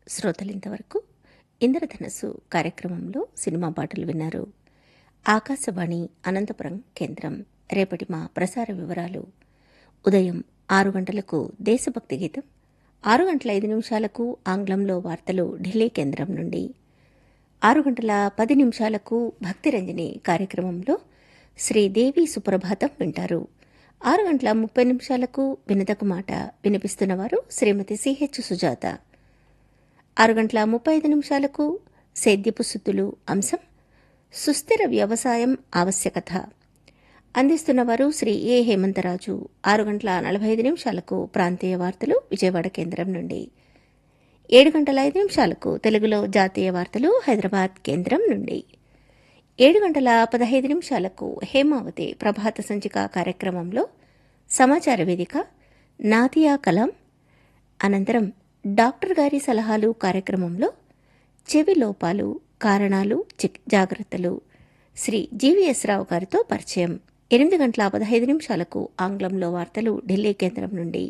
శ్రోతలింతవరకు ఇంద్రధనస్సు కార్యక్రమంలో సినిమా పాటలు విన్నారు ఆకాశవాణి అనంతపురం కేంద్రం రేపటి మా ప్రసార వివరాలు ఉదయం ఆరు గంటలకు దేశభక్తి గీతం ఆరు గంటల ఐదు నిమిషాలకు ఆంగ్లంలో వార్తలు ఢిల్లీ కేంద్రం నుండి ఆరు గంటల పది నిమిషాలకు భక్తిరంజని కార్యక్రమంలో శ్రీదేవి సుప్రభాతం వింటారు ఆరు గంటల ముప్పై నిమిషాలకు వినతకు మాట వినిపిస్తున్నవారు శ్రీమతి సిహెచ్ సుజాత ఆరు గంటల ముప్పై ఐదు నిమిషాలకు సేద్యపు సుత్తులు అంశం సుస్థిర వ్యవసాయం ఆవశ్యకత అందిస్తున్నవారు శ్రీ ఏ హేమంతరాజు ఆరు గంటల నలభై ఐదు నిమిషాలకు ప్రాంతీయ వార్తలు విజయవాడ కేంద్రం నుండి ఏడు గంటల ఐదు నిమిషాలకు తెలుగులో జాతీయ వార్తలు హైదరాబాద్ కేంద్రం నుండి ఏడు గంటల పదహైదు నిమిషాలకు హేమావతి ప్రభాత సంచిక కార్యక్రమంలో సమాచార వేదిక నాదియా కలాం అనంతరం డాక్టర్ గారి సలహాలు కార్యక్రమంలో చెవి లోపాలు కారణాలు చిక్- జాగ్రత్తలు శ్రీ జీవీఎస్ రావు గారితో పరిచయం ఎనిమిది గంటల పదహైదు నిమిషాలకు ఆంగ్లంలో వార్తలు ఢిల్లీ కేంద్రం నుండి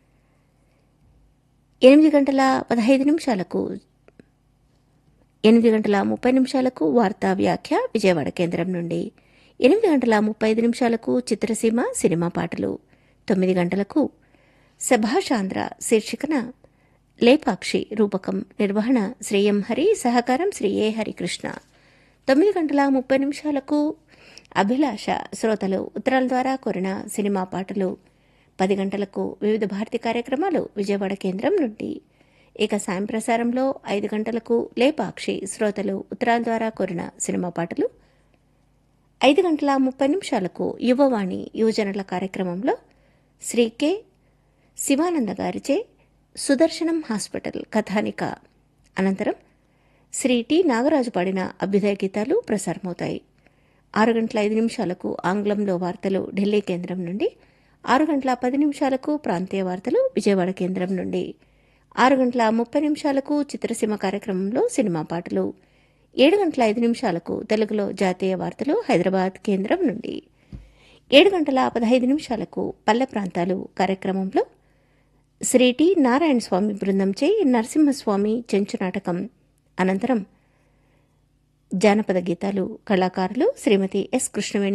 ఎనిమిది గంటల పదహైదు నిమిషాలకు ఎనిమిది గంటల ముప్పై నిమిషాలకు వార్తా వ్యాఖ్య విజయవాడ కేంద్రం నుండి ఎనిమిది గంటల ముప్పై ఐదు నిమిషాలకు చిత్రసీమ సినిమా పాటలు తొమ్మిది గంటలకు సభాషాంధ్ర శీర్షికన లేపాక్షి రూపకం నిర్వహణ శ్రీ ఎం హరి సహకారం శ్రీ ఏ హరికృష్ణ తొమ్మిది గంటల ముప్పై నిమిషాలకు అభిలాష శ్రోతలు ఉత్తరాల ద్వారా కోరిన సినిమా పాటలు పది గంటలకు వివిధ భారతి కార్యక్రమాలు విజయవాడ కేంద్రం నుండి ఇక సాయం ప్రసారంలో ఐదు గంటలకు లేపాక్షి శ్రోతలు ఉత్తరాల ద్వారా కోరిన సినిమా పాటలు ఐదు గంటల ముప్పై నిమిషాలకు యువవాణి యువజనుల కార్యక్రమంలో శ్రీ కె శివానంద గారిచే సుదర్శనం హాస్పిటల్ కథానిక అనంతరం శ్రీ టి నాగరాజు పాడిన అభ్యుదయ గీతాలు ప్రసారమవుతాయి ఆరు గంటల ఐదు నిమిషాలకు ఆంగ్లంలో వార్తలు ఢిల్లీ కేంద్రం నుండి ఆరు గంటల పది నిమిషాలకు ప్రాంతీయ వార్తలు విజయవాడ కేంద్రం నుండి ఆరు గంటల ముప్పై నిమిషాలకు చిత్రసీమ కార్యక్రమంలో సినిమా పాటలు ఏడు గంటల ఐదు నిమిషాలకు తెలుగులో జాతీయ వార్తలు హైదరాబాద్ కేంద్రం నుండి ఏడు గంటల పదహైదు నిమిషాలకు పల్లె ప్రాంతాలు కార్యక్రమంలో శ్రీ టి నారాయణ స్వామి బృందంచే నరసింహస్వామి చెంచు నాటకం అనంతరం జానపద గీతాలు కళాకారులు శ్రీమతి ఎస్ కృష్ణవేణి